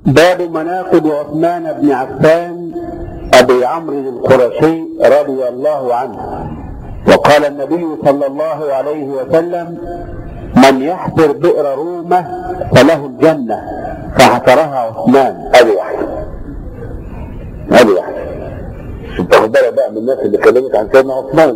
باب مناقب عثمان بن عفان ابي عمرو القرشي رضي الله عنه وقال النبي صلى الله عليه وسلم من يحفر بئر رومه فله الجنه فحفرها عثمان ادي واحده ادي واحده عشان تاخد بالك بقى من الناس اللي كلمت عن سيدنا عثمان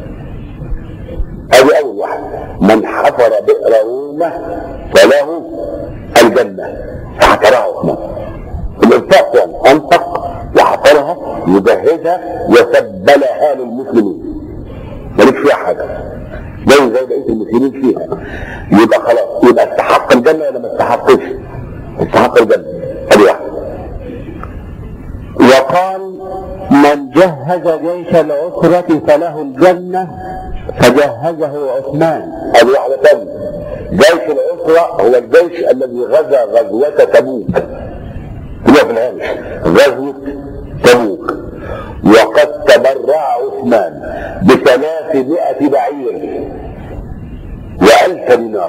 ادي اول واحده من حفر بئر رومه فله الجنه فحفرها عثمان الانفاق يعني انفق وحفرها يجهزها وسبلها للمسلمين مالك فيها حاجه زي زي بقيه المسلمين فيها يبقى خلاص يبقى استحق الجنه ولا ما استحقش؟ استحق الجنه ادي واحده وقال من جهز جيش العسرة فله الجنة فجهزه عثمان ادي واحده ثانيه جيش الاسره هو الجيش الذي غزا غزوه تبوك هو في الهامش غزوه تبوك وقد تبرع عثمان بثلاثمائة بعير وألف دينار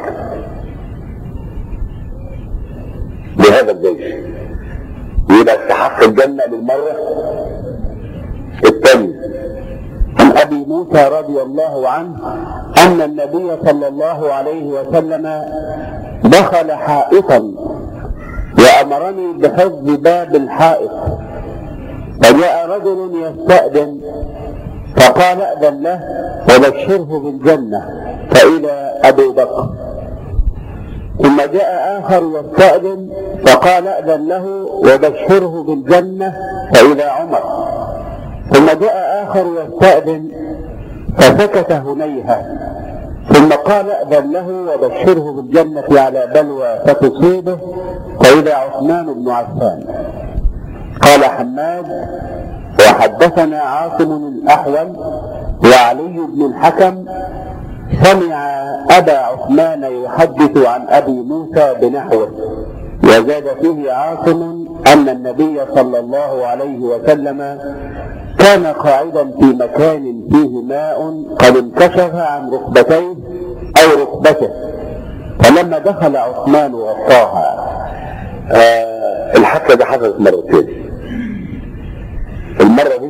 لهذا الجيش يبقى استحق الجنة للمرة الثانية عن ابي موسى رضي الله عنه ان النبي صلى الله عليه وسلم دخل حائطا وامرني بحفظ باب الحائط فجاء رجل يستأذن فقال ائذن له وبشره بالجنة فإلى أبي بكر ثم جاء آخر يستأذن فقال ائذن له وبشره بالجنة فإلى عمر ثم جاء آخر يستأذن فسكت هنيهة ثم قال ائذن له وبشره بالجنة على بلوى فتصيبه فإلى عثمان بن عفان قال حماد وحدثنا عاصم الأحول وعلي بن الحكم سمع أبا عثمان يحدث عن أبي موسى بنحوه وزاد فيه عاصم أن النبي صلى الله عليه وسلم كان قاعدا في مكان فيه ماء قد انكشف عن ركبتيه أو ركبته فلما دخل عثمان غطاها آه الحادثة دي حصلت مرتين المرة دي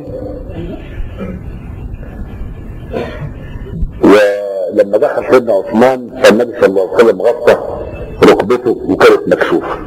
ولما دخل سيدنا عثمان فالنبي صلى الله عليه وسلم غطى ركبته وكانت مكشوفة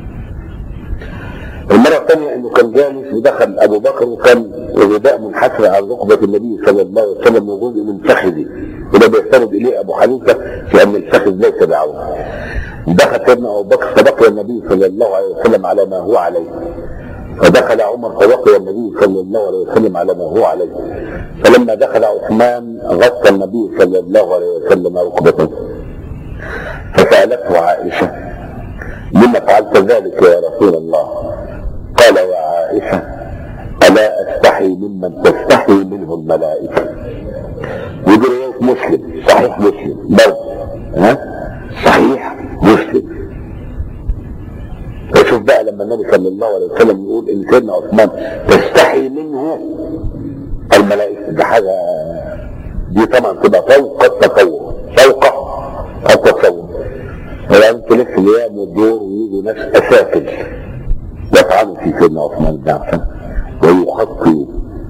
المرة الثانية انه كان جالس ودخل ابو بكر وكان الرداء منحسر على ركبة النبي صلى الله عليه وسلم وجزء من فخذه وده بيستند اليه ابو حنيفة في ان الفخذ ليس بعوض دخل سيدنا ابو بكر فبقي النبي صلى الله عليه وسلم على ما هو عليه فدخل عمر فبقي النبي صلى الله عليه وسلم على ما هو عليه فلما دخل عثمان غطى النبي صلى الله عليه وسلم ركبته فسألته عائشة لما فعلت ذلك يا رسول الله قال يا عائشة ألا أستحي ممن تستحي منه الملائكة ودي رواية مسلم صحيح مسلم برضه ها صحيح مسلم فشوف بقى لما النبي صلى الله عليه وسلم يقول ان سيدنا عثمان تستحي منه الملائكه دي حاجه دي طبعا تبقى فوق التصور فوق التصور ولازم تلف الايام والدور ويجوا ناس اسافل يطعنوا في سيدنا عثمان بن عفان ويخطوا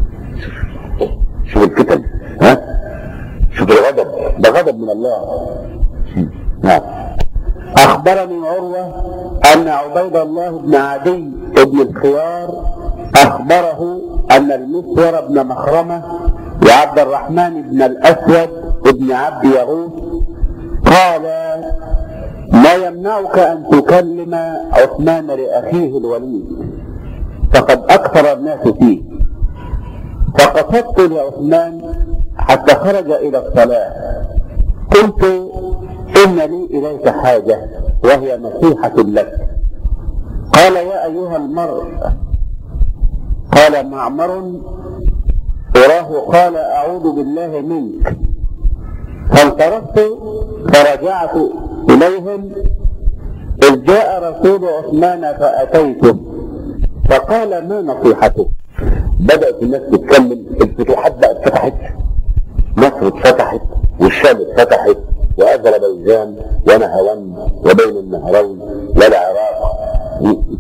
شوف الفتن ها شوف الغضب ده غضب من الله نعم أخبرني عروة أن عبيد الله بن عدي بن الخيار أخبره أن المسور بن مخرمة وعبد الرحمن بن الأسود بن عبد يغوث قال ما يمنعك أن تكلم عثمان لأخيه الوليد فقد أكثر الناس فيه فقصدت لعثمان حتى خرج إلى الصلاة قلت إن لي إليك حاجة وهي نصيحة لك قال يا أيها المرء قال معمر أراه قال أعوذ بالله منك فانطلقت فرجعت إليهم إذ جاء رسول عثمان فأتيته فقال ما نصيحته بدأت الناس تتكلم الفتوحات بقى اتفتحت مصر اتفتحت والشام اتفتحت وأذربيجان ونهوان وبين النهرين والعراق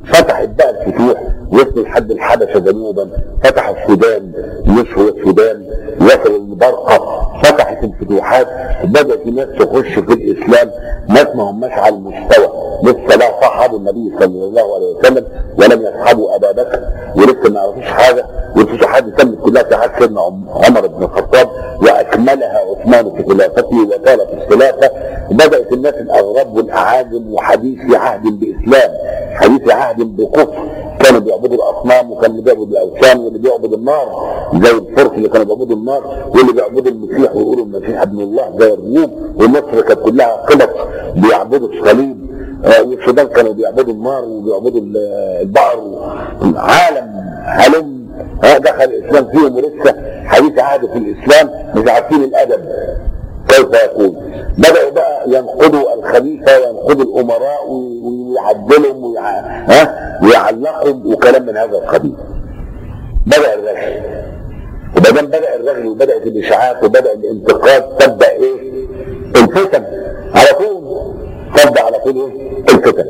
فتحت بقى الفتوح وصلوا لحد الحبشه جنوبا فتح السودان مصر والسودان وصلوا البرقه فتحت الفتوحات بدات الناس تخش في الاسلام ناس ما هماش على المستوى لسه لا صحبوا النبي صلى الله عليه وسلم ولم يصحبوا ابا بكر ولسه ما يعرفوش حاجه والفتوحات دي تمت كلها في عهد سيدنا عمر بن الخطاب واكملها عثمان في خلافته وطالت الخلافه وبدات الناس الاغراب والاعاجم وحديث عهد باسلام حديث عهد بكفر كانوا بيعبدوا الاصنام وكان اللي بيعبد الاوثان واللي بيعبد النار زي الفرس اللي كانوا بيعبدوا النار واللي بيعبدوا المسيح ويقولوا المسيح ابن الله زي الروم ومصر كانت كلها قلق بيعبدوا الصليب آه، والسودان كانوا بيعبدوا النار وبيعبدوا البقر عالم هلم آه، دخل الاسلام فيهم ولسه حديث عهد في الاسلام مش عارفين الادب كيف يكون بدأوا بقى ينقضوا الخليفة وينقضوا الأمراء ويعدلهم ويع... ها؟ ويعلقهم وكلام من هذا القبيل بدأ الرغي وبعدين بدأ الرغي وبدأت الإشاعات وبدأ الانتقاد تبدأ إيه؟ الفتن على طول تبدأ على طول إيه؟ الفتن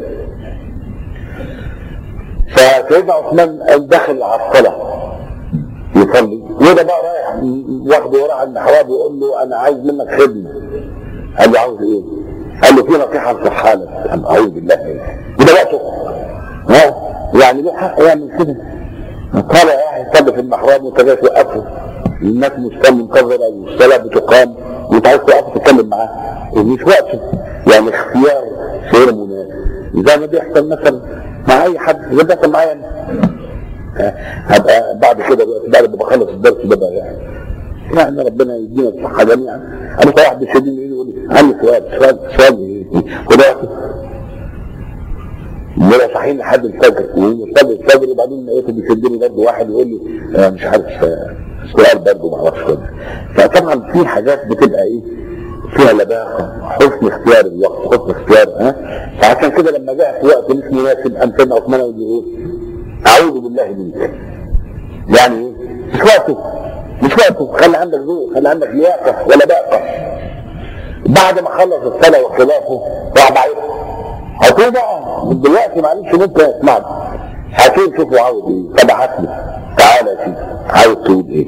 فسيدنا عثمان دخل على الصلاة يصلي وده بقى رايح واخده وراه على المحراب يقول له انا عايز منك خدمه قال له عاوز ايه؟ قال له في نصيحه انصحها لك اعوذ بالله وده وقته ها يعني له حق يعمل كده قال يا اخي صلي في المحراب وانت جاي توقفه الناس مستنى منتظره والصلاه بتقام وانت عايز توقف تتكلم معاه مش وقته يعني اختيار غير مناسب زي ما بيحصل مثلا مع اي حد زي بيحصل معايا هبقى بعد كده بعد ما بخلص الدرس ده بقى يعني يعني ربنا يدينا الصحة جميعا أنا في واحد بيشدني يقول لي عندي سؤال سؤال سؤال وده ولا صاحيين لحد الفجر ونصلي الفجر وبعدين لقيته بيشدني برضه واحد يقول لي آه مش عارف سؤال برضه ما اعرفش كده فطبعا في حاجات بتبقى ايه فيها لباقه حسن اختيار الوقت حسن اختيار ها فعشان كده لما جاء في وقت مش مناسب قام سيدنا عثمان يقول ايه اعوذ بالله منك يعني ايه مش وقته مش وقته خلي عندك ذوق خلي عندك لياقه ولا بقى بعد ما خلص الصلاه وخلافه راح بعيد هاتوه بقى من دلوقتي معلش ممكن اسمعني هاتوه شوفوا عاوز ايه فبعت لي تعالى يا سيدي عاوز تقول ايه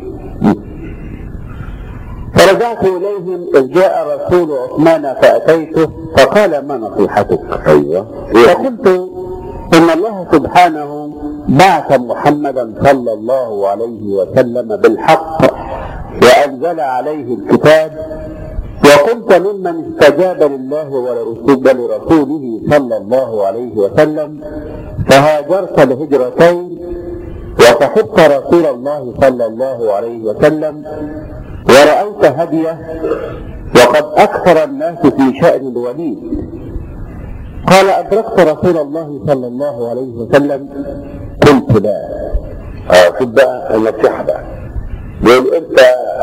فرجعت إليهم إذ جاء رسول عثمان فأتيته فقال ما نصيحتك؟ ايوه فقلت إن الله سبحانه بعث محمدا صلى الله عليه وسلم بالحق وأنزل عليه الكتاب وكنت ممن استجاب لله ولرسوله صلى الله عليه وسلم فهاجرت الهجرتين وصحبت رسول الله صلى الله عليه وسلم ورأيت هديه وقد أكثر الناس في شأن الوليد قال أدركت رسول الله صلى الله عليه وسلم قلت لا اه شوف بقى النصيحه بقى بيقول انت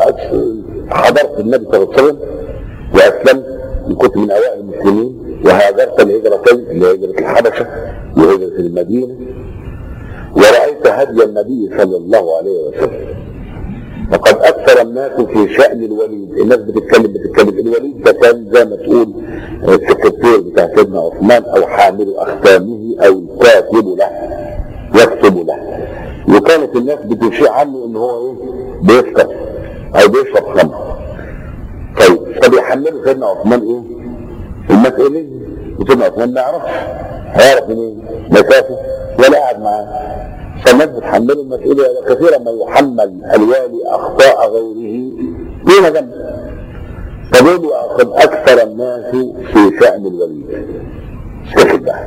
حضرت النبي صلى الله عليه وسلم واسلمت وكنت من اوائل المسلمين وهاجرت الهجرتين اللي هي هجره الحبشه وهجره المدينه ورايت هدي النبي صلى الله عليه وسلم وقد اكثر الناس في شان الوليد الناس بتتكلم بتتكلم الوليد ده كان زي ما تقول السكرتير بتاع سيدنا عثمان او حامل اختامه او الكاتب له يكتب له وكانت الناس بتشيع عنه ان هو ايه بيسكر او بيشرب خمر طيب فبيحملوا سيدنا عثمان ايه المسؤوليه وسيدنا عثمان ما يعرفش هيعرف منين مسافه ولا قاعد معاه فالناس بتحمله المسؤوليه وكثيرا ما يحمل الوالي اخطاء غيره دون ذنب فدول قد اكثر الناس في شان الولي شوف بقى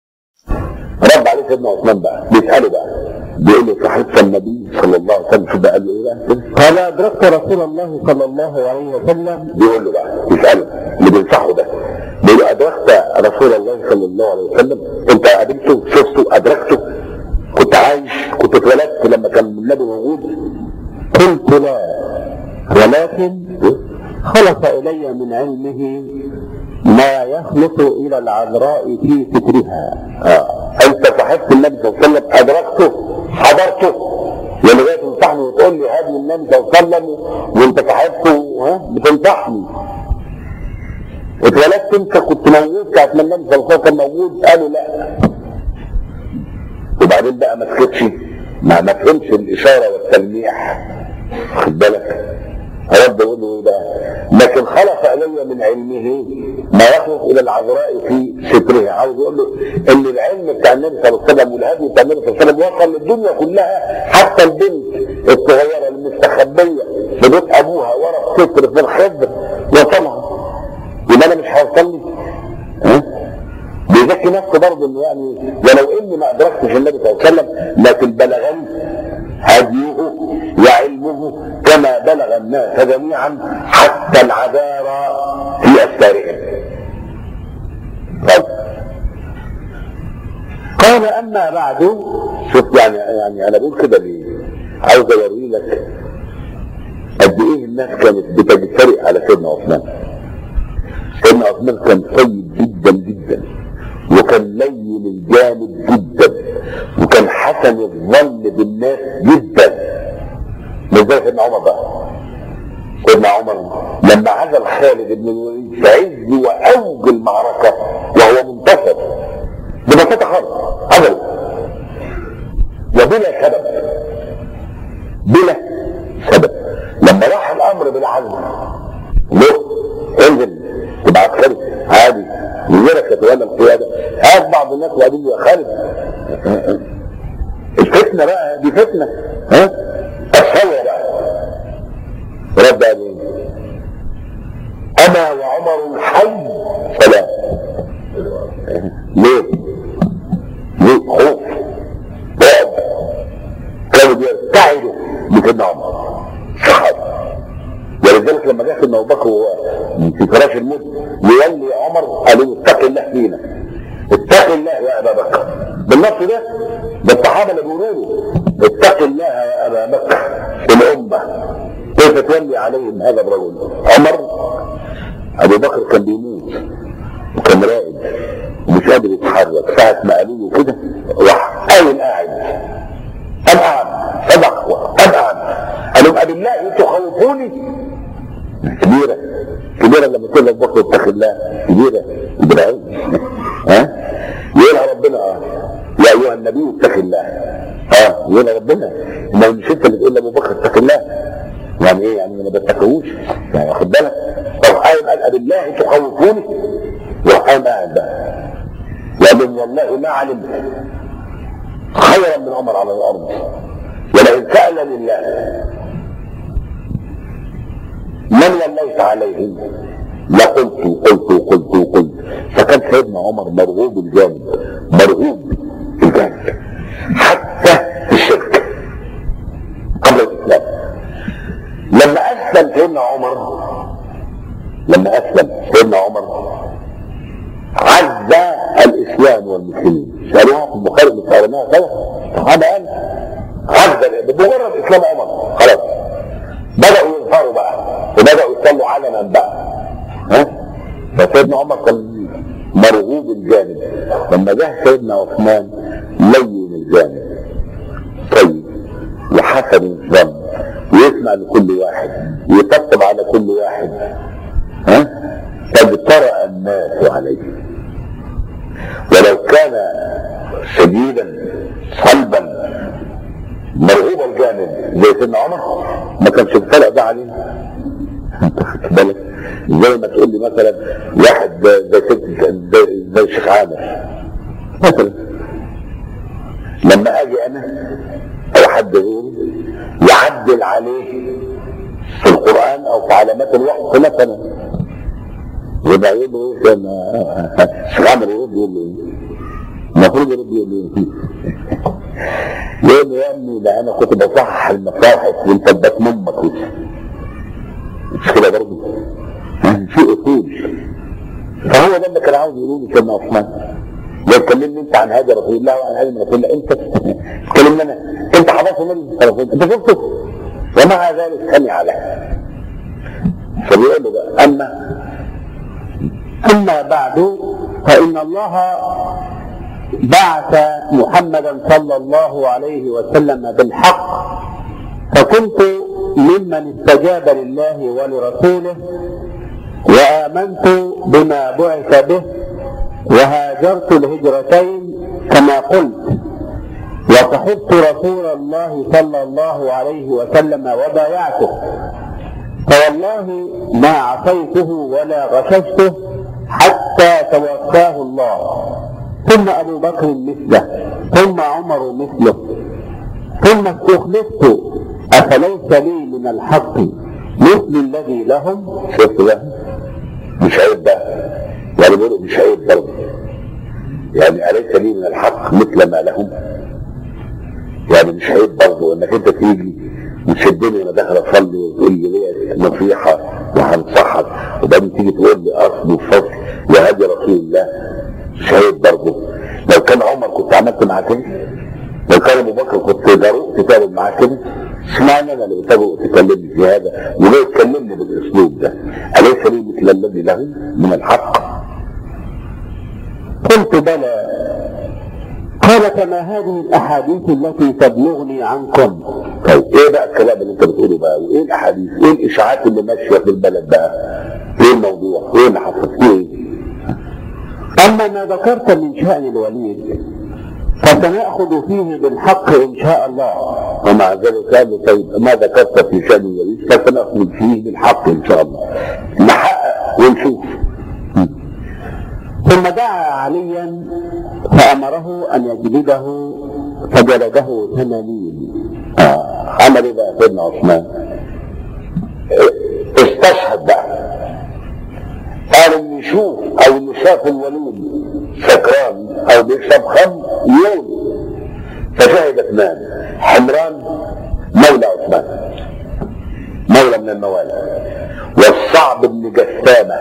رد عليه سيدنا عثمان بقى بيساله بقى بيقول له صحيح النبي صلى الله عليه وسلم شوف بقى قال له ايه بقى قال أدركت رسول الله صلى الله عليه وسلم بيقول له بقى بيساله اللي بينصحه ده بيقول له ادركت رسول الله صلى الله عليه وسلم انت قابلته شفته ادركته كنت عايش كنت اتولدت لما كان النبي موجود قلت لا ولكن خلص إلي من علمه ما يخلص إلى العذراء في سترها اه انت صاحبت النبي صلى الله عليه وسلم ادركته حضرته يعني جاي تنصحني وتقول لي هدي النبي صلى الله عليه وسلم وانت صاحبته ها بتنصحني اتولدت انت كنت موجود ساعه ما النبي صلى الله عليه وسلم موجود قالوا لا وبعدين بقى ما سكتش ما ما فهمش الاشاره والتلميح خد بالك رد يقول له ايه بقى لكن خلق الي من علمه ما يخلق الى العذراء في سترها عاوز يقول له ان العلم بتاع النبي صلى الله عليه وسلم والهدي بتاع النبي صلى الله عليه وسلم وصل للدنيا كلها حتى البنت الصغيره المستخبيه في بيت ابوها ورا الستر في الخضر وصلها يبقى انا مش هوصل لي ها بيزكي نفسه برضه انه يعني ولو اني ما ادركتش النبي صلى الله عليه وسلم لكن بلغني هديه وعلمه كما بلغ الناس جميعا حتى العذارى في أستارهم طيب. قال أما بعد شوف يعني يعني أنا بقول كده ليه؟ عاوز أوري لك قد إيه الناس كانت بتجترئ على سيدنا عثمان سيدنا عثمان كان طيب جدا جدا وكان لين الجانب جدا وكان حسن الظن بالناس جدا مش زي سيدنا عمر بقى سيدنا عمر لما عزل خالد بن الوليد في عز واوج المعركه وهو منتصر ببساطه خالص عزله وبلا سبب بلا سبب لما راح الامر بالعزل له انزل تبقى عسكري عادي غيرك يتولى القياده هات بعض الناس وقالوا له يا خالد الفتنه بقى دي فتنه ها الثوره بقى رد قال ايه؟ انا وعمر حي سلام ليه؟ ليه؟ خوف رعب كانوا بيرتعدوا بسيدنا عمر صحابه ولذلك لما جه سيدنا ابو بكر وهو في فراش الموت يولي عمر قال له اتق الله فينا اتق الله يا ابا بكر بالنص ده ده الصحابه اللي بيقولوا له اتق الله يا ابا بكر في الامه كيف تولي عليهم هذا الرجل عمر ابو بكر كان بيموت وكان راقد ومش قادر يتحرك ساعة ما قالوا له كده راح قايم قاعد قام قاعد صدق قام قاعد قال لهم بالله تخوفوني كبيرة كبيرة لما تقول لك بكر اتق الله كبيرة كبيرة قوي ها يقولها ربنا اه يا ايها النبي اتق الله اه يقولها ربنا انما مش انت اللي تقول لابو بكر اتق الله يعني ايه يعني ما بتقوش يعني واخد بالك طب قايم قال بالله تخوفوني وقام قاعد بقى لأن والله ما علمت خيرا من عمر على الأرض ولئن سأل لله من وليت عليهم لقلت قلت قلت قلت فكان سيدنا عمر مرغوب الجانب مرغوب الجانب حتى في الشرك قبل الإسلام لما أسلم سيدنا عمر لما أسلم سيدنا عمر عز الاسلام والمسلمين سالوها في البخاري اللي قرأناها سوا الصحابه قال عز بمجرد اسلام عمر خلاص بداوا يظهروا بقى وبداوا يصلوا علنا بقى ها فسيدنا عمر كان مرغوب الجانب لما جه سيدنا عثمان لين الجانب طيب وحسن الظن ويسمع لكل واحد ويطبطب على كل واحد ها فاجترأ الناس عليه ولو كان شديدا صلبا مرغوب الجانب زي سيدنا عمر ما كانش الفرق ده علينا انت خدت بالك زي ما تقول لي مثلا واحد زي سيد زي, زي الشيخ عامر مثلا لما اجي انا او حد غيري يعدل عليه في القران او في علامات الوقت مثلا يبقى يقول له ايه كان الشيخ عامر يرد يقول له ايه المفروض يرد يقول له ايه يقول له يا ابني ده انا كنت بصحح المصاحف وانت اديت امك مش كده برضه في اصول فهو ده اللي كان عاوز يقوله سيدنا عثمان لو كلمني انت عن هذا رسول الله وعن هذا رسول الله انت تكلمني انا انت حضرت النبي صلى الله عليه وسلم انت شفته ومع ذلك سمع له فبيقول له بقى اما أما بعد فإن الله بعث محمدا صلى الله عليه وسلم بالحق فكنت ممن استجاب لله ولرسوله وآمنت بما بعث به وهاجرت الهجرتين كما قلت وصحبت رسول الله صلى الله عليه وسلم وبايعته فوالله ما عصيته ولا غششته حتى توفاه الله ثم ابو بكر مثله ثم عمر مثله ثم استخلفت افليس لي من الحق مثل الذي لهم شفت ده مش عيب ده يعني بيقولوا مش عيب برضه يعني أليس لي من الحق مثل ما لهم يعني مش عيب برضه انك انت تيجي وتشدني وانا داخل اصلي وتقول لي ليه نصيحه وهنصحك وبعدين تيجي تقول لي اصل وفصل يا هدي رسول الله مش عيب برضه لو كان عمر كنت عملت معاه كده لو كان ابو بكر كنت جرؤت تتكلم معاه كده اشمعنى انا اللي بتجرؤ تكلمني في هذا وليه تكلمني بالاسلوب ده؟ اليس لي مثل الذي له من الحق؟ قلت بلى قال كما هذه الاحاديث التي تبلغني عنكم طيب ايه بقى الكلام اللي انت بتقوله بقى؟ وايه الاحاديث؟ ايه الاشاعات اللي ماشيه في البلد بقى؟ ايه الموضوع؟ ايه اللي حصل؟ ايه؟ اما ما ذكرت من شان الوليد فسناخذ فيه بالحق ان شاء الله ومع ذلك قال له طيب ما ذكرت في شان الوليد فسنأخذ فيه بالحق ان شاء الله. نحقق ونشوف. ثم دعا عليا فامره ان يجلده فجلده ثمانين آه. عمل ايه بقى سيدنا عثمان؟ استشهد بقى قال اللي يشوف او اللي شاف الوليد سكران او بيشرب خمر يقول فشهد اثنان حمران مولى عثمان مولى من الموالى والصعب بن جسامه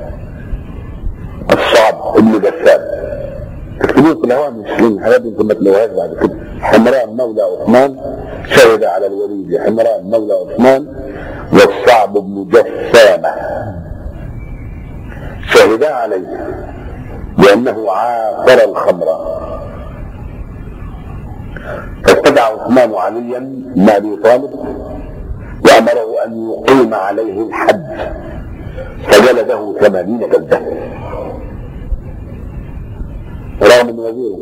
الصعب بن جسامه تكتبوه في الهوامش لان الحاجات دي انتم ما تلاقوهاش بعد كده حمران مولى عثمان شهد على الوليد حمران مولى عثمان والصعب بن جسامه شهدا عليه لأنه عاصر الخمر فاستدعى عثمان عليا بن أبي طالب وأمره أن يقيم عليه الحد فجلده ثمانين جلدة رغم من وزيره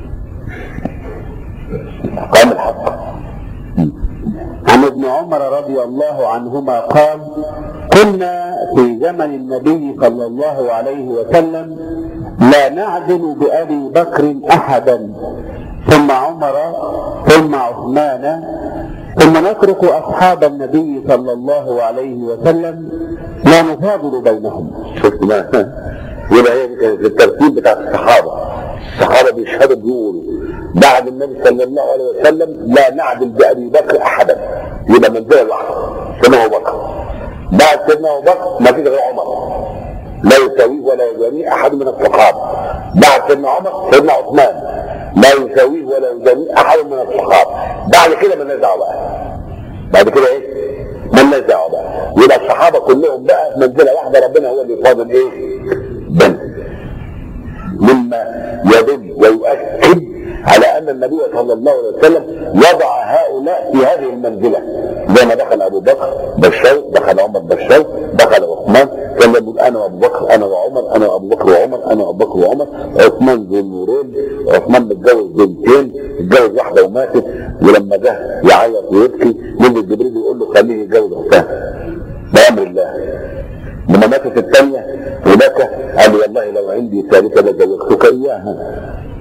قام الحق عن ابن عمر رضي الله عنهما قال كنا في زمن النبي صلى الله عليه وسلم لا نعدل بأبي بكر أحدا ثم عمر ثم عثمان ثم نترك أصحاب النبي صلى الله عليه وسلم لا نفاضل بينهم شفت ما يبقى هي دي كانت الترتيب بتاع الصحابه الصحابه بيشهدوا بيقولوا بعد النبي صلى الله عليه وسلم لا نعدل بابي بكر احدا يبقى منزله واحده سيدنا ابو بكر بعد سيدنا ابو بكر ما فيش غير عمر لا يساويه ولا يجانيه احد من الصحابه بعد سيدنا عمر سيدنا عثمان لا يساويه ولا يجانيه احد من الصحابه بعد كده مالناش دعوه بقى بعد كده ايه؟ مالناش دعوه بقى يبقى الصحابه كلهم بقى في منزله واحده ربنا هو اللي فاضل ايه؟ بينهم مما يدل ويؤكد على ان النبي صلى الله عليه وسلم وضع هؤلاء في هذه المنزله زي ما دخل ابو بكر بشار دخل عمر بشار دخل عثمان كان يقول انا وابو بكر انا وعمر انا وابو بكر وعمر انا وابو بكر وعمر عثمان ذو النورين عثمان متجوز بنتين اتجوز واحده وماتت ولما جه يعيط ويبكي نزل جبريل يقول له خليه يتجوز اختها بامر الله لما ماتت الثانية وبكى قال والله لو عندي ثالثة لزوجتك إياها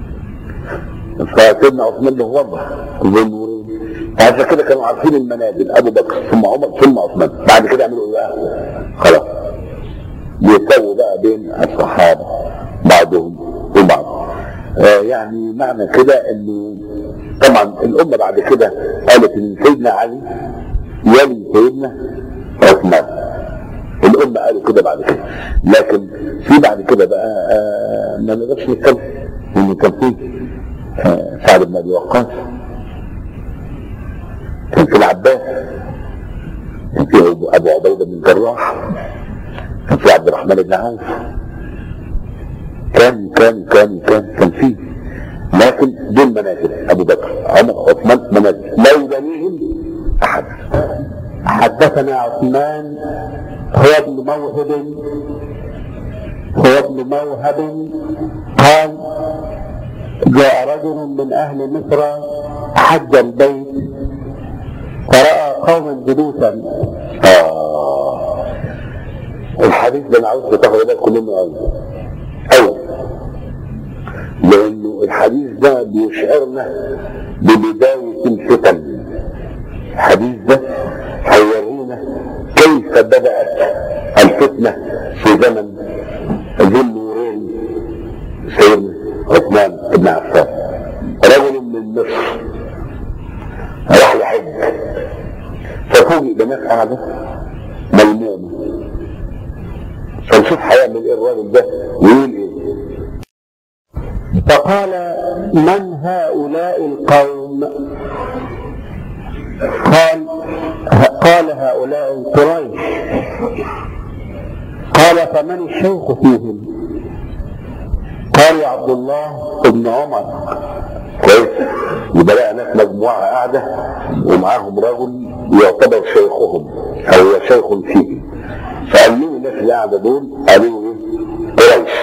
فسيدنا عثمان له وضع ذو النورين فعشان كده كانوا عارفين المنازل أبو بكر ثم عمر ثم عثمان بعد كده عملوا إيه بقى؟ خلاص يسووا بقى بين الصحابة بعضهم وبعض آه يعني معنى كده انه طبعا الامه بعد كده قالت ان سيدنا علي يلي سيدنا عثمان الأمة قالوا كده بعد كده لكن في بعد كده بقى آه ما نقدرش نتكلم لأن كان في آه سعد بن أبي وقاص كان في العباس كان في أبو أبو عبيدة بن الجراح كان في عبد الرحمن بن عوف كان كان كان كان كان في لكن دول منازل أبو بكر عمر عثمان منازل لا يبنيهم أحد حدثنا عثمان هو ابن موهب هو ابن موهب قال جاء رجل من اهل مصر حج البيت فرأى قوما جلوسا آه الحديث ده انا عاوز تاخد بالكم منه قوي قوي لانه الحديث ده بيشعرنا ببداية الفتن الحديث ده هيورينا كيف بدأت الفتنة في زمن ذو النورين سيدنا عثمان بن عفان رجل من مصر راح يحج ففوجئ بناس قاعدة ملمومة فنشوف هيعمل ايه الراجل ده ويقول ايه فقال من هؤلاء القوم قال قال هؤلاء قريش قال فمن الشيخ فيهم قال يا عبد الله بن عمر كويس يبقى لقى ناس مجموعة قاعدة ومعاهم رجل يعتبر شيخهم أو هو شيخ فيه فقال له الناس اللي قاعدة دول قالوا ايه؟ قريش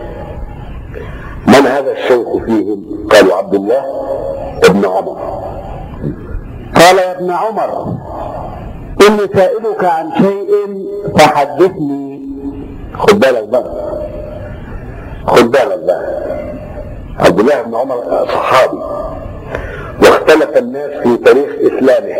من هذا الشيخ فيهم؟ قالوا عبد الله ابن عمر قال يا ابن عمر إني سائلك عن شيء فحدثني خد بالك بقى خد بالك بقى عبد الله بن عمر صحابي واختلف الناس في تاريخ اسلامه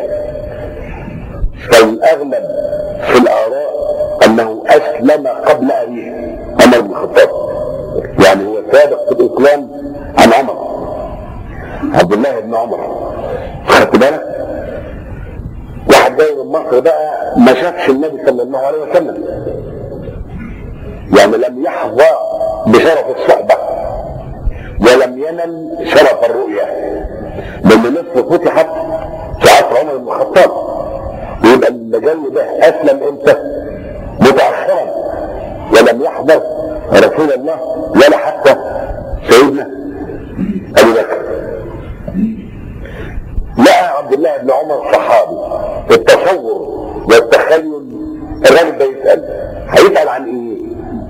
فالاغلب في الاراء انه اسلم قبل ابيه عمر بن الخطاب يعني هو سابق في الاسلام عن عمر عبد الله بن عمر خدت بالك واحد جاي من مصر بقى ما شافش النبي صلى الله عليه وسلم يعني لم يحظى بشرف الصحبة ولم ينل شرف الرؤية لأن مصر فتحت في عصر عمر بن الخطاب ويبقى المجال ده أسلم إمتى؟ متأخرا ولم يحضر رسول الله ولا حتى سيدنا أبي بكر لقى عبد الله بن عمر صحابي التصور والتخيل الراجل ده يسأل هيسأل عن ايه؟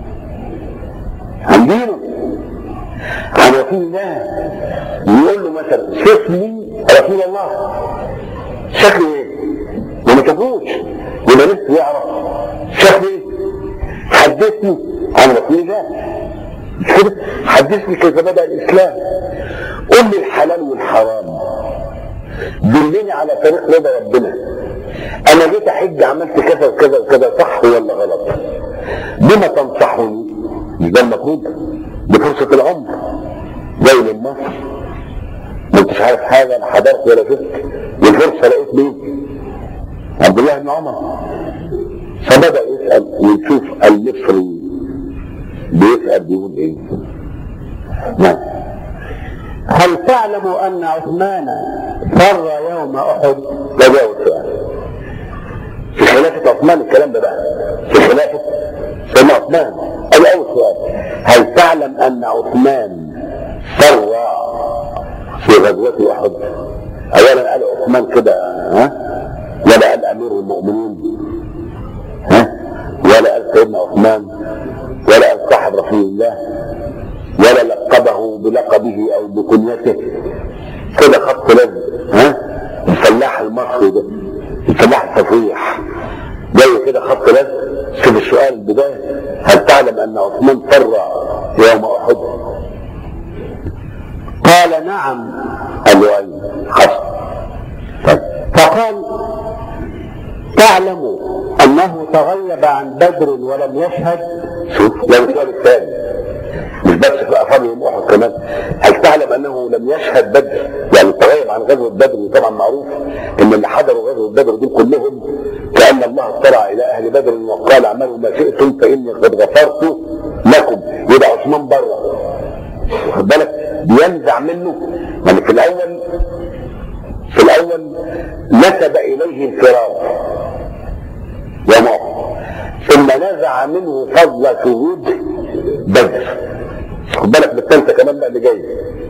عن دينه عن رسول الله يقول له مثلا شوفني رسول الله شكله ايه؟ وما شافوش يبقى نفسه يعرف شكله ايه؟ حدثني عن رسول الله مش كده؟ حدثني كيف بدأ الإسلام قل لي الحلال والحرام دلني على طريق رضا ربنا انا جيت احج عملت كذا وكذا وكذا صح ولا غلط بما تنصحني مش ده المفروض بفرصة العمر جاي من مصر ما انتش عارف حاجة لا حضرت ولا شفت والفرصة لقيت مين عبد الله بن عمر فبدأ يسأل ويشوف المصري بيسأل بيقول ايه نعم هل تعلم أن عثمان فر يوم أحد ده جاوب السؤال في خلافة عثمان الكلام ده بقى في خلافة سيدنا عثمان ادي اول سؤال هل تعلم ان عثمان فر في غزوة احد اولا قال عثمان كده ها ولا قال امير المؤمنين ها ولا قال سيدنا عثمان ولا قال صاحب رسول الله ولا لقبه بلقبه او بكنيته كده خط لزق ها الفلاح المصري ده الفلاح الصفيح جاي كده خط لزق شوف السؤال البدايه هل تعلم ان عثمان فر يوم احد؟ قال نعم قال له ايوه حصل طيب فقال تعلم أنه تغيب عن بدر ولم يشهد شوف ده السؤال الثاني مش بس في افضل يوم احد كمان هل تعلم انه لم يشهد بدر يعني تغيب عن غزوه بدر وطبعا معروف ان اللي حضروا غزوه بدر دول كلهم كان الله اطلع الى اهل بدر وقال اعملوا ما شئتم فاني قد غفرت لكم يبقى عثمان بره واخد بالك بينزع منه يعني في الاول في الاول نسب اليه الفرار يوم احد ثم نزع منه فضل شهود بدر خد بالك بالثالثه كمان بقى اللي جاي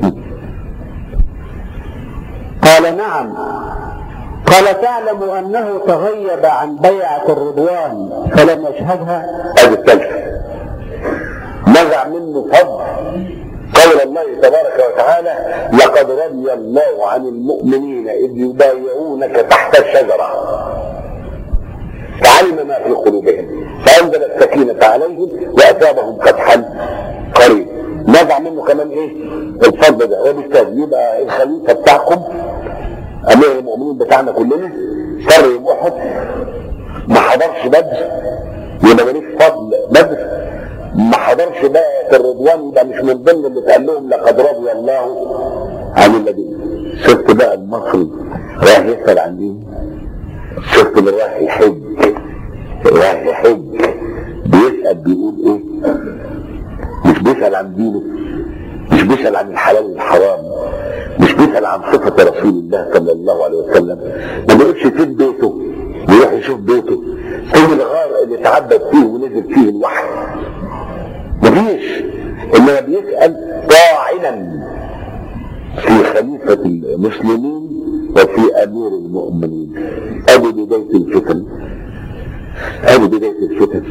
قال نعم قال تعلم أنه تغيب عن بيعة الرضوان فلم يشهدها ادي الثالثه نزع منه فضل قول قول الله تبارك وتعالى لقد رضي الله عن المؤمنين اذ يبايعونك تحت الشجره فعلم ما في قلوبهم فانزل السكينه عليهم واثابهم فتحا قريب نزع منه كمان ايه الفضل ده وبالتالي يبقى الخليفه بتاعكم امير المؤمنين بتاعنا كلنا شر يوم احد ما حضرش بدر يبقى ماليش فضل بدر ما حضرش بقى الرضوان يبقى مش من ضمن اللي اتقال لهم لقد رضي الله عن الذين شفت بقى المصري رايح يسال عن مين؟ شفت اللي رايح يحج رايح يحج بيسال بيقول ايه؟ مش بيسال عن دينه مش بيسال عن الحلال والحرام مش بيسال عن صفه رسول الله صلى الله عليه وسلم ما بيقولش فين بيته يروح يشوف بيته فين الغار اللي تعبد فيه ونزل فيه الوحي مفيش انما بيسال طاعنا في خليفه المسلمين وفي امير المؤمنين ادي بدايه الفتن ادي بدايه الفتن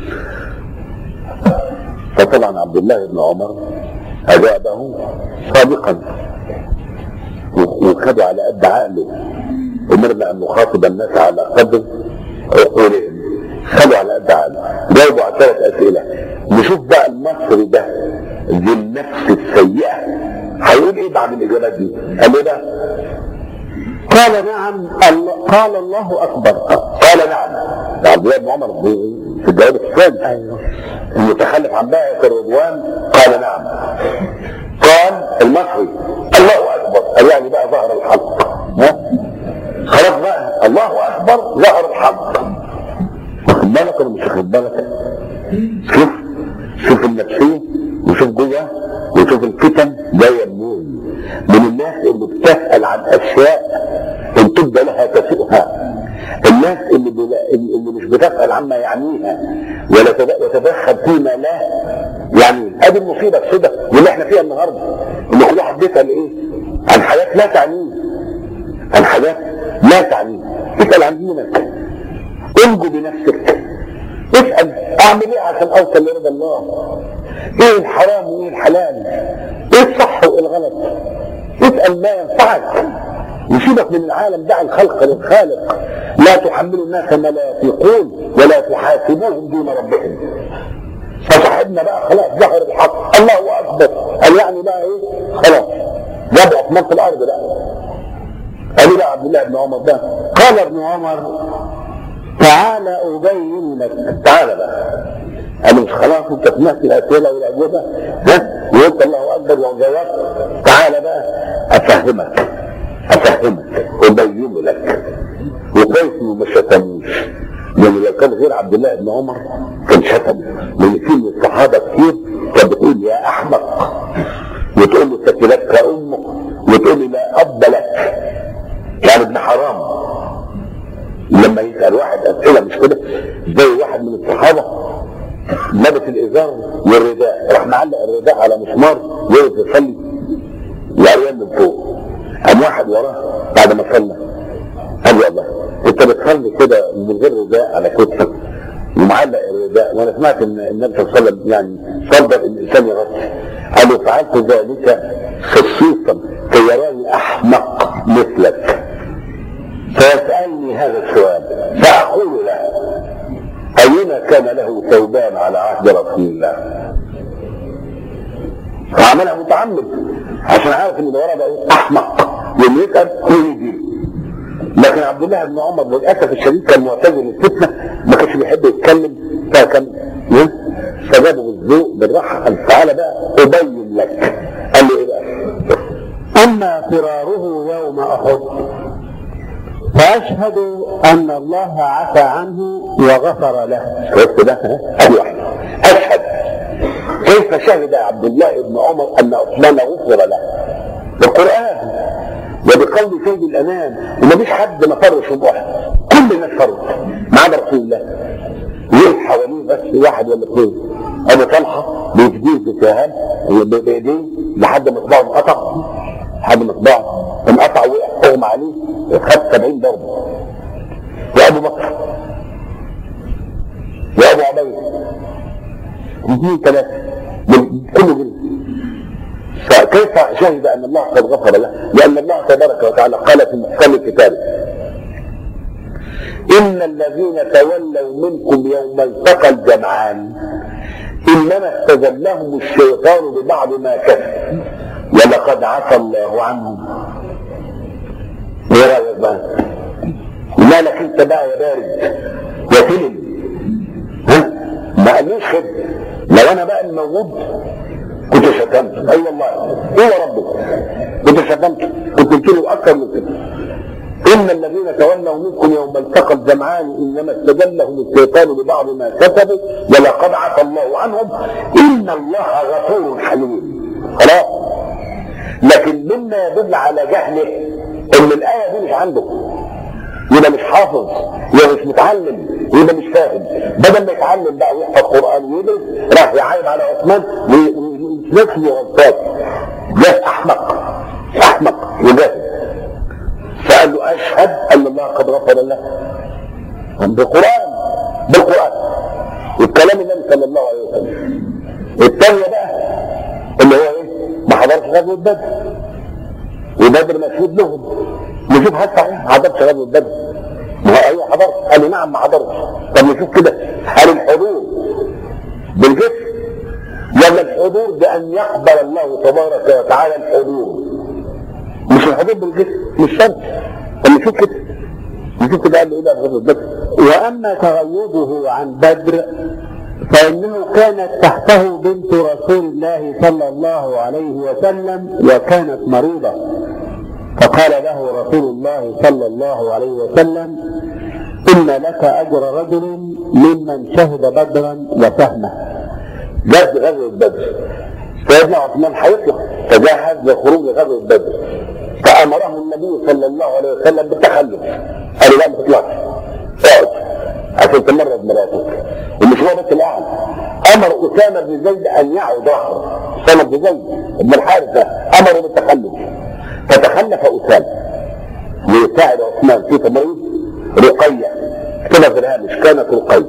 فطبعا عبد الله بن عمر اجابه صادقا وخدوا على قد عقله امرنا ان نخاطب الناس على قدر عقولهم خدوا على قد عقله جاوبوا على ثلاث اسئله نشوف بقى المصري ده ذي النفس السيئه هيقول ايه بعد الاجابات دي؟ قال ايه بقى؟ قال نعم الله قال الله اكبر قال نعم ده عبد الله بن عمر في الجواب الثاني ايوه المتخلف عن بائع الرضوان قال نعم قال المصري الله اكبر قال يعني بقى ظهر الحق ها خلاص بقى الله اكبر ظهر الحق واخد بالك ولا مش واخد بالك شوف شوف النفسيه وشوف جوه وشوف الفتن جايه منين من الناس اللي بتسال عن اشياء ان تبدى لها تسوءها الناس اللي, بلا اللي مش بتسال عما يعنيها ولا يتدخل فيما لا يعني ادي المصيبه السوداء واللي احنا فيها النهارده ان كل واحد بيسال ايه عن حاجات لا تعنيه عن حاجات لا تعنيه اسال عن دينك انجو بنفسك اسال اعمل ايه عشان اوصل لرضا الله ايه الحرام وايه الحلال ايه الصح وايه الغلط اسال ما ينفعك يسيبك من العالم دع الخلق للخالق لا تحملوا الناس ما لا يطيقون ولا تحاسبوهم دون ربهم فصاحبنا بقى خلاص ظهر الحق الله اكبر قال يعني بقى ايه خلاص جاب عثمان في الارض لا قال بقى عبد الله بن عمر ده قال ابن عمر تعال ابين لك تعالى بقى قال مش خلاص انت سمعت الاسئله والاجوبه ها وقلت الله اكبر وجاوبت تعالى بقى افهمك افهمك ابين لك وكويس انه ما شتموش لان لو كان غير عبد الله بن عمر كان شتم لان في من الصحابه كتير كانت بتقول يا احمق وتقول له ثكلتك امك وتقول لي لا اب لك يعني ابن حرام لما يسال واحد اسئله مش كده زي واحد من الصحابه لبس الازار والرداء راح معلق الرداء على مسمار وقف يصلي العريان من فوق قام واحد وراه بعد ما صلى قال له الله انت بتصلي كده من غير رداء على كتفك ومعلق الرداء وانا سمعت ان النبي صلى الله عليه وسلم يعني فضل ان الانسان يغطي قال له فعلت ذلك خصيصا كي يراني احمق مثلك فيسالني هذا السؤال فاقول له اينا كان له ثوبان على عهد رسول الله فعملها متعمد عشان عارف ان اللي ورا ده ايه احمق واللي يسال يجي لكن عبد الله بن عمر للاسف الشديد كان معتزل الفتنه ما كانش بيحب يتكلم فكان فجابه بالذوق بالراحه قال تعالى بقى ابين لك قال له ايه بقى؟ اما فراره يوم احد فاشهد ان الله عفى عنه وغفر له شفت ده ادي واحده اشهد كيف شهد عبد الله بن عمر ان عثمان غفر له بالقران وبقول سيد الانام ومفيش حد ما فرش من احد كل الناس فرش ما عدا رسول الله ليه حواليه بس واحد ولا اثنين ابو طلحه بيفديه بسهام بايديه لحد ما صباعه انقطع لحد ما صباعه انقطع وقع اغمى عليه خد 70 ضربه وابو بكر وابو عبيده اثنين ثلاثه كله جري فكيف شهد ان الله قد غفر له؟ لان الله تبارك وتعالى قال في محكم كتابه ان الذين تولوا منكم يوم التقى الجمعان انما استزلهم الشيطان ببعض ما كسب ولقد عفى الله عنهم ايه رايك بقى؟ مالك انت بقى يا بارد يا فيلم ها؟ ما قالوش كده لو انا بقى الموجود كنت شتمت اي والله ايه يا ربك كنت شتمت كنت قلت له اكثر من كده ان الذين تولوا منكم يوم التقى الجمعان انما استدلهم الشيطان ببعض ما كسبوا ولقد عفى الله عنهم ان الله غفور حليم خلاص لكن مما يدل على جهله ان الايه دي مش عنده يبقى مش حافظ يبقى مش متعلم يبقى مش فاهم بدل ما يتعلم بقى ويحفظ قران ويدرس راح يعايب على عثمان ويتنسي غلطات جاه احمق احمق وجاهل فقال له اشهد ان الله قد غفر له بالقران بالقران والكلام النبي صلى الله عليه وسلم الثانيه بقى اللي هو ايه ما حضرش غزوه بدر وبدر مشهود لهم نشوف هل صحيح ما حضرش غزوه بدر ما هو ايوه حضرت قال لي نعم ما حضرتش طب نشوف كده هل الحضور بالجسم ولا الحضور بان يقبل الله تبارك وتعالى الحضور مش الحضور بالجسم مش شرط طب نشوف كده نشوف كده قال له ايه بقى في غزوه بدر واما تغيبه عن بدر فانه كانت تحته بنت رسول الله صلى الله عليه وسلم وكانت مريضه فقال له رسول الله صلى الله عليه وسلم ان لك اجر رجل ممن شهد بدرا وفهمه جد غزوه بدر سيدنا عثمان هيطلع تجهز لخروج غزوه بدر فامره النبي صلى الله عليه وسلم بالتخلف قال له لا ما تطلعش اقعد عشان تمرض مراتك ومش هو بس الاعلى امر اسامه بن زيد ان يعود ظهره اسامه بن زيد ابن الحارث ده امره بالتخلف فتخلف اسامه ليساعد عثمان في تمريض رقيه كما في الهامش كانت رقيه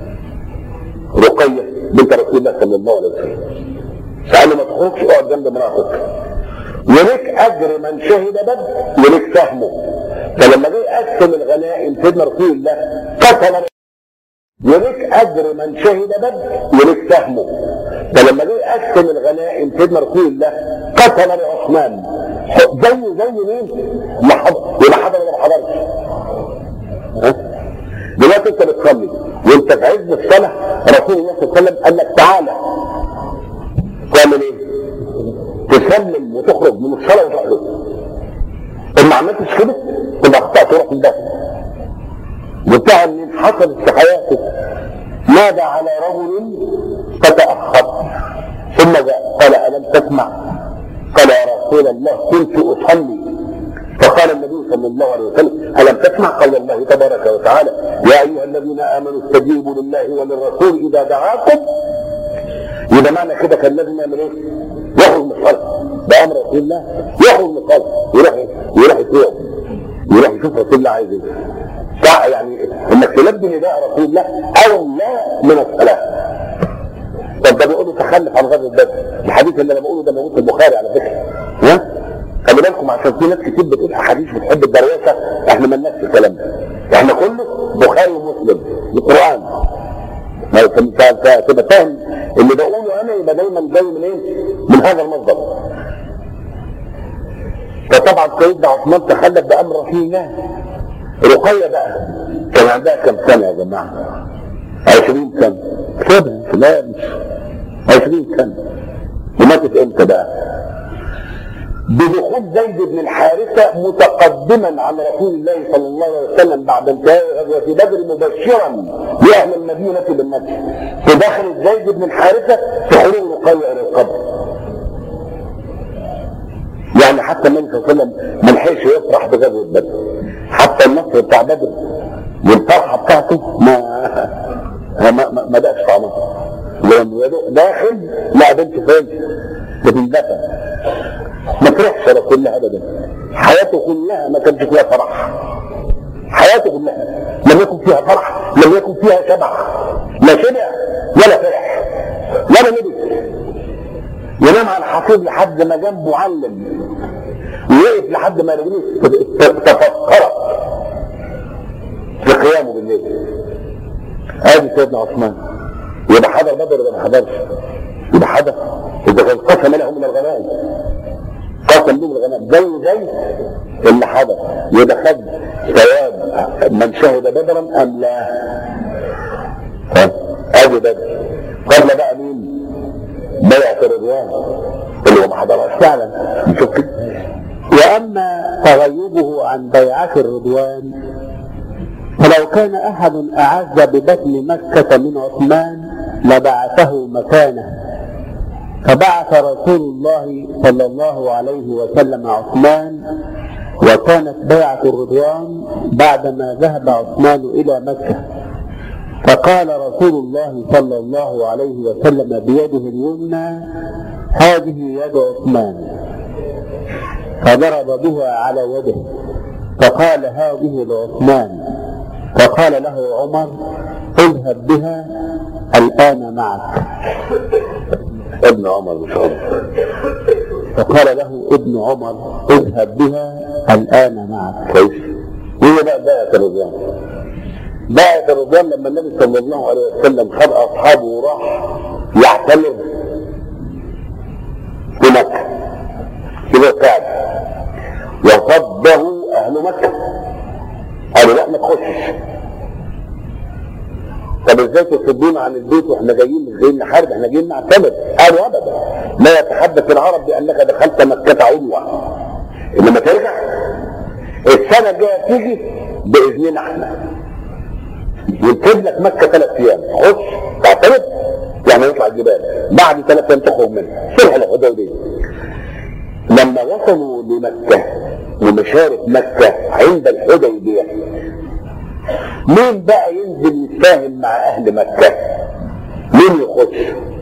رقيه بنت رسول الله صلى الله عليه وسلم فقال له ما تخرجش اقعد جنب مراتك وليك اجر من شهد بدر وليك سهمه فلما جه يقسم الغنائم سيدنا رسول الله قسم وليك اجر من شهد بدر وليك سهمه فلما جه يقسم الغنائم سيدنا رسول الله قسم لعثمان زي زي مين؟ ما حضر يبقى حضر ولا ما حضرش؟ ها؟ دلوقتي انت بتصلي وانت في عز الصلاه رسول الله صلى الله عليه وسلم قال لك تعالى تعمل ايه؟ تسلم وتخرج من الصلاه وتروح له ان ما عملتش كده تبقى اخطات تروح الباب وانتهى من حصلت في حياته نادى على رجل فتاخر ثم جاء قال الم تسمع قال يا رسول الله كنت اصلي فقال النبي صلى الله عليه وسلم الم تسمع قول الله تبارك وتعالى يا ايها الذين امنوا استجيبوا لله وللرسول اذا دعاكم يبقى معنى كده كان لازم يعمل ايه؟ يخرج من الصلاه بامر رسول الله يخرج من الصلاه يروح يروح يتوب يروح يشوف رسول الله عايز ايه صح يعني انك تلبي نداء رسول الله او لا من الصلاه طب ده بيقول تخلف عن غزوه بدر الحديث اللي انا بقوله ده موجود في البخاري على فكره ها خلي بالكم عشان في ناس كتير بتقول احاديث بتحب الدروشه احنا مالناش في الكلام ده احنا كله بخاري ومسلم القران ما تبقى فاهم اللي بقوله انا يبقى دايما جاي من ايه؟ من هذا المصدر. فطبعا سيدنا عثمان تخلف بامر رسول الله. رقيه بقى كان عندها كم سنه يا جماعه؟ 20 سنه. كده لا مش 20 سنه. وماتت امتى بقى؟ بدخول زيد بن الحارثة متقدما عن رسول الله صلى الله عليه وسلم بعد انتهاء غزوة بدر مبشرا لأهل المدينة بالنصر فدخل زيد بن الحارثة في حلول رقية إلى القبر يعني حتى النبي صلى الله عليه وسلم ما لحقش يفرح بغزوة بدر حتى النصر بتاع بدر والفرحة بتاعته ما ما ما, ما دقش طعمها لما داخل لا بنت فين بتندفن ما فرحش رسول الله ابدا حياته كلها ما كانش فيها فرح حياته كلها لم يكن فيها فرح لم يكن فيها شبع لا شبع ولا فرح ولا نبت ينام على الحصير لحد ما جنبه معلم ويقف لحد ما رجليه تفكرت في قيامه بالليل ادي سيدنا عثمان يبقى حضر بدر ولا ما حضرش يبقى حضر اذا كان قسم له من الغنائم قسم له من الغنائم زي زي اللي حضر يبقى خد ثواب من شهد بدرا ام لا ها ادي بدر قبل بقى مين بيعة الرضوان اللي هو ما حضرهاش فعلا نشوف كده وأما تغيبه عن بيعة الرضوان فلو كان أحد أعز ببطن مكة من عثمان لبعثه مكانه فبعث رسول الله صلى الله عليه وسلم عثمان وكانت بيعة الرضوان بعدما ذهب عثمان إلى مكة فقال رسول الله صلى الله عليه وسلم بيده اليمنى هذه يد عثمان فضرب بها على يده فقال هذه لعثمان فقال له عمر اذهب بها الآن معك ابن عمر مش عمر فقال له ابن عمر اذهب بها الآن معك كويس هي بقى بيعة الرضوان بيعة الرضوان لما النبي صلى الله عليه وسلم خد اصحابه وراح يعتمر في مكة في الكعبة وصده اهل مكة قالوا لا ما تخشش طب ازاي تصدونا عن البيت واحنا جايين مش جايين نحارب احنا جايين نعتمر قالوا ابدا لا يتحدث العرب بانك دخلت مكة عنوة انما ترجع السنة الجاية تيجي باذننا احنا ونسيب لك مكة ثلاث ايام خش تعتمد يعني نطلع الجبال بعد ثلاث ايام تخرج منها صلح الحديبية لما وصلوا لمكة ومشارف مكة عند الحديبية مين بقى ينزل يتفاهم مع اهل مكة مين يخش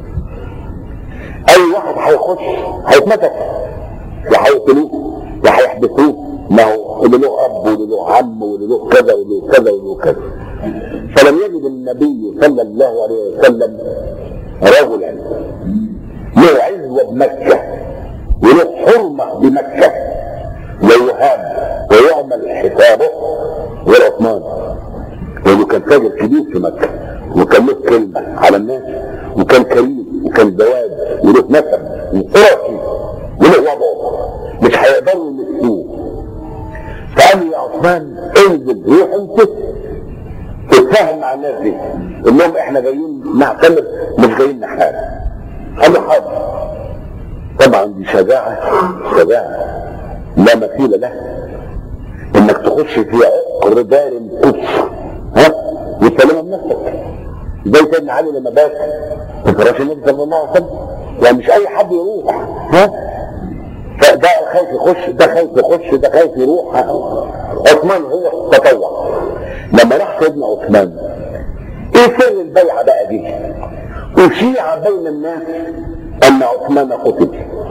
اي واحد هيخش هيتمسك يا هيقتلوه يا هيحبسوه ما هو اللي له اب واللي له عم واللي له كذا واللي له كذا واللي له كذا فلم يجد النبي صلى الله عليه وسلم رجلا له عزوه بمكه وله حرمه بمكه ويهاب ويعمل حسابه غير عثمان لانه كان تاجر كبير في مكه وكان له كلمه على الناس وكان كريم وكان زواج وله نسب وقرشي وله وضعه مش هيقدروا يمسوه فقال لي يا عثمان انزل روح انت تتفاهم مع الناس دي قول لهم احنا جايين نعتمر مش جايين نحارب قال له حاضر طبعا دي شجاعه شجاعه لا مثيل له انك تخش في عقر دار القدس ها وتسلمها بنفسك زي سيدنا علي لما بات في فراش النبي صلى الله عليه وسلم يعني مش اي حد يروح ها فده خايف يخش ده خايف يخش ده خايف يروح عثمان هو تطوع لما راح سيدنا عثمان ايه سر البيعه بقى دي؟ اشيع بين الناس ان عثمان قتل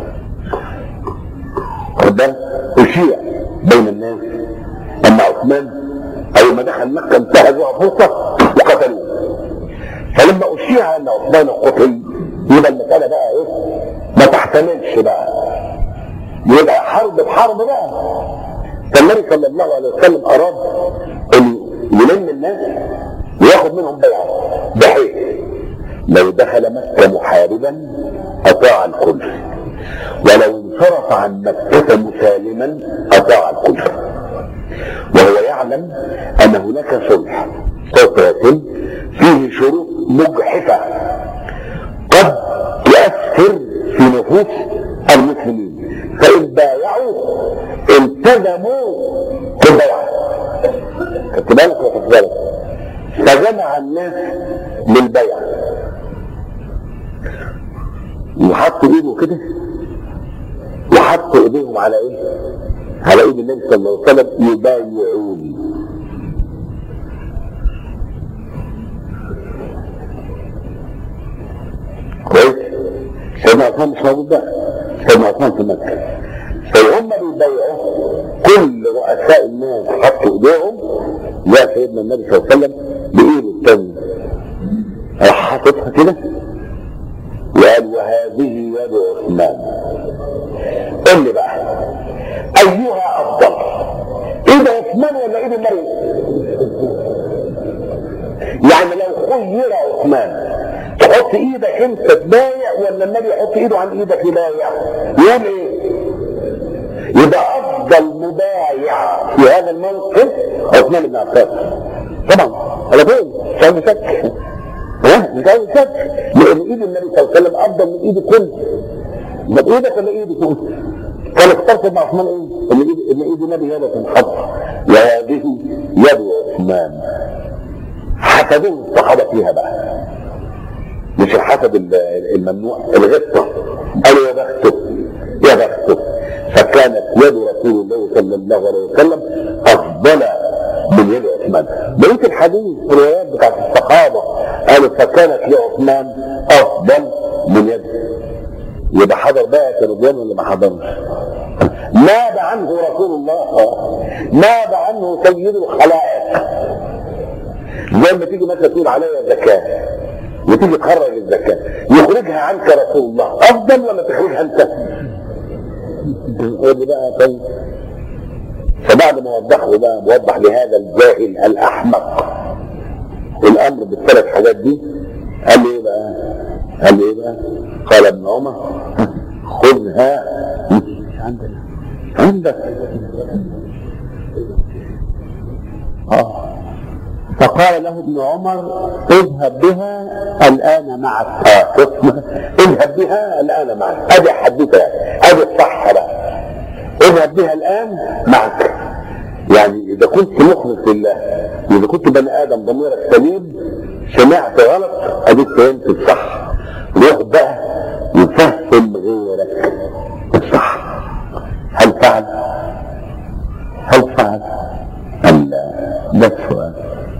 خد بالك اشيع بين الناس ان عثمان اول ما دخل مكه انتهزوا فرصه وقتلوه فلما اشيع ان عثمان قتل يبقى المساله بقى ايه؟ ما تحتملش بقى يبقى حرب بحرب بقى فالنبي صلى الله عليه وسلم اراد ان يلم الناس وياخد منهم بيعه بحيث لو دخل مكه محاربا اطاع الكل ولو انصرف عن مكه مسالما اطاع الكل وهو يعلم ان هناك صلح سوف يتم فيه شروط مجحفه قد تؤثر في نفوس المسلمين فإن بايعوا التزموا بالبيعة خدت بالك ولا خدت بالك فجمع الناس للبيعة وحطوا ايده كده وحطوا ايديهم على ايه؟ على ايد النبي صلى الله عليه وسلم يبايعون كويس؟ سيدنا عثمان مش موجود بقى سيدنا عثمان في مكة فهم بيبايعوا كل رؤساء الناس حطوا ايديهم يا سيدنا النبي صلى الله عليه وسلم بايده الثانية راح حاططها كده قال وهذه يد عثمان قل لي بقى ايها افضل ايد عثمان ولا ايد النبي يعني لو خير عثمان تحط ايدك انت تبايع ولا النبي يحط ايده عن ايدك يبايع يقول ايه يبقى افضل مبايع في هذا الموقف عثمان بن عفان طبعا على طول مش عايز شك ها مش عايز شك لان ايد النبي صلى الله عليه وسلم افضل من ايد كل من ايدك ولا ايدي كل كان اخترت مع عثمان ايه؟ ان ايد ان ايد النبي هي اللي تنحط وهذه يد عثمان حسدوه الصحابه فيها بقى مش الحسد الممنوع الغبطه قالوا يا بخته يا بخته فكانت يد رسول الله صلى الله عليه وسلم افضل من يد عثمان بقيه الحديث الروايات بتاعت الصحابه قالوا فكانت لعثمان افضل من يد يبقى حضر بقى كرضوان ولا ما حضرش ناب عنه رسول الله ناب عنه سيد الخلائق زي ما تيجي مثلا تقول عليا زكاه وتيجي تخرج الزكاه يخرجها عنك رسول الله افضل ولا تخرجها انت؟ قول لي بقى طيب فبعد ما وضح له بقى موضح لهذا الجاهل الاحمق الامر بالثلاث حاجات دي قال له ايه بقى؟ قال له ايه بقى؟ قال ابن عمر خذها عندنا عندك اه فقال له ابن عمر اذهب بها الان معك اه شوف اذهب بها الان معك ادي حديثها ادي الصح بقى اذهب بها الان معك يعني اذا كنت مخلص لله اذا كنت بني ادم ضميرك سليم سمعت غلط اديك فهمت الصح روح بقى يفهم غيرك الصح هل فعل؟ هل فعل؟ أم لا؟ ده السؤال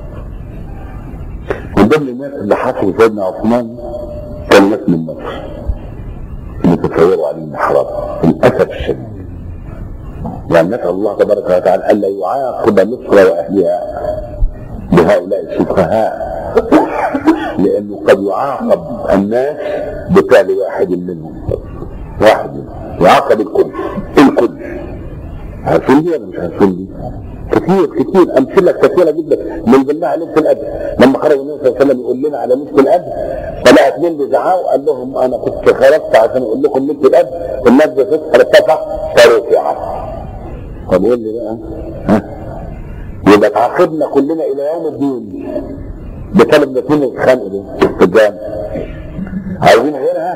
من ضمن الناس اللي حصلوا سيدنا عثمان كان ناس من مصر متصوروا عليه ان حرام للاسف الشديد يعني نسال الله تبارك وتعالى الا يعاقب مصر واهلها بهؤلاء السفهاء لانه قد يعاقب الناس بفعل واحد منهم واحد منهم يعاقب الكل الكل عارفين دي ولا مش عارفين دي؟ كتير كتير امثله كثيره جدا من ضمنها ليله القدر لما خرج النبي صلى الله عليه وسلم يقول لنا على ليله القدر فلقى اثنين بيزعقوا قال لهم انا كنت خرجت عشان اقول لكم ليله القدر الناس بتصحى ارتفع فرفع طب قول لي بقى ها يبقى تعاقبنا كلنا الى يوم الدين بسبب الاثنين اللي اتخانقوا دول في الجامع عايزين غيرها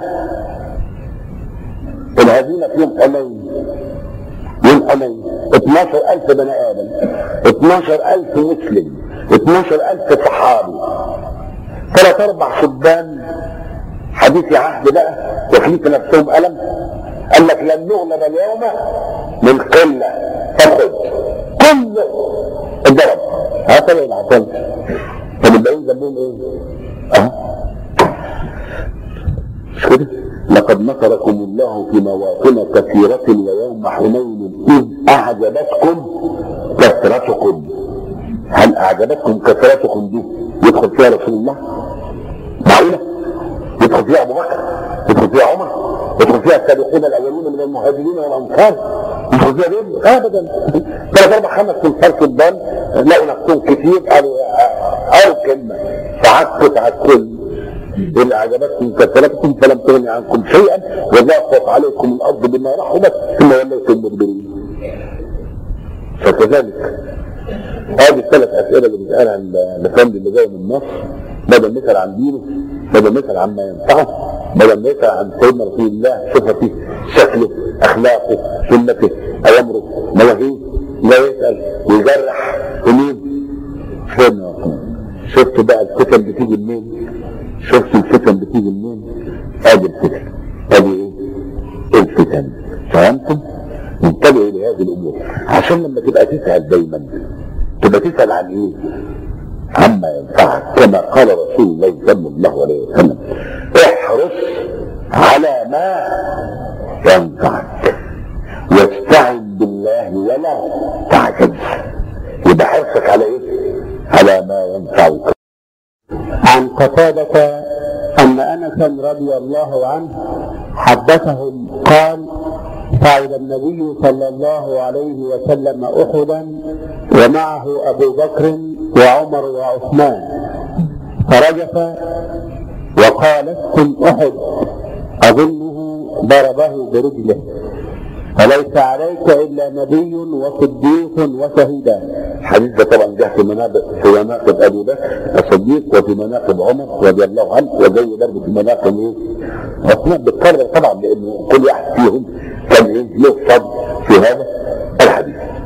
الهزيمه في يوم حنين يوم حنين 12000 بني ادم 12000 مسلم 12000 صحابي ثلاث اربع شبان حديث عهد بقى يخليك نفسهم الم قال لك لن نغلب اليوم من قله فخذ كله اتضرب هكذا ولا حصلش طب الباقيين ذنبهم ايه؟ اه مش كده؟ لقد نصركم الله في مواطن كثيرة ويوم حنين إذ أعجبتكم كثرتكم هل أعجبتكم كثرتكم دي يدخل فيها رسول الله؟ معقولة؟ يدخل فيها أبو بكر يدخل فيها عمر يدخل فيها السابقون الأولون من المهاجرين والأنصار يدخل فيها دول أبدا ثلاث أربع خمس تنفار صبان لقوا نفسهم كتير قالوا قالوا كلمة سعدت سعد كل إن أعجبتكم كثرتكم فلم تغن عنكم شيئا وضاقت عليكم الأرض بما رحبت ثم وليتم مدبرين فكذلك هذه الثلاث أسئلة اللي بيسألها عن الأفندي اللي جاي من مصر بدل مثل عن دينه بدل مثل عما ينفعه بدل مثل عن سيدنا رسول الله صفته شكله أخلاقه سنته أوامره نواهيه لا يسأل ويجرح ومين سيدنا عثمان شفت بقى الفتن بتيجي منين شفت الفتن بتيجي منين ادي الفتن ادي ايه الفتن فهمتم انتبهوا لهذه الامور عشان لما تبقى تسال دايما تبقى تسال عن ايه عما ينفعك كما قال رسول الله صلى الله عليه وسلم احرص على ما ينفعك واستعن بالله ولا تعجز يبقى حرصك على ايه على ما ينفعك عن قتادة أن أنسا رضي الله عنه حدثهم قال صعد النبي صلى الله عليه وسلم أحدا ومعه أبو بكر وعمر وعثمان فرجف وقال اسكن أحد أظنه ضربه برجله فليس عليك إلا نبي وصديق وشهيدان الحديث ده طبعا جه في مناقب في مناقب ابي بكر الصديق وفي مناقب عمر رضي الله عنه وزي برضه في مناقب ايه؟ عثمان بتكرر طبعا لانه كل واحد فيهم كان ايه له فضل في هذا الحديث.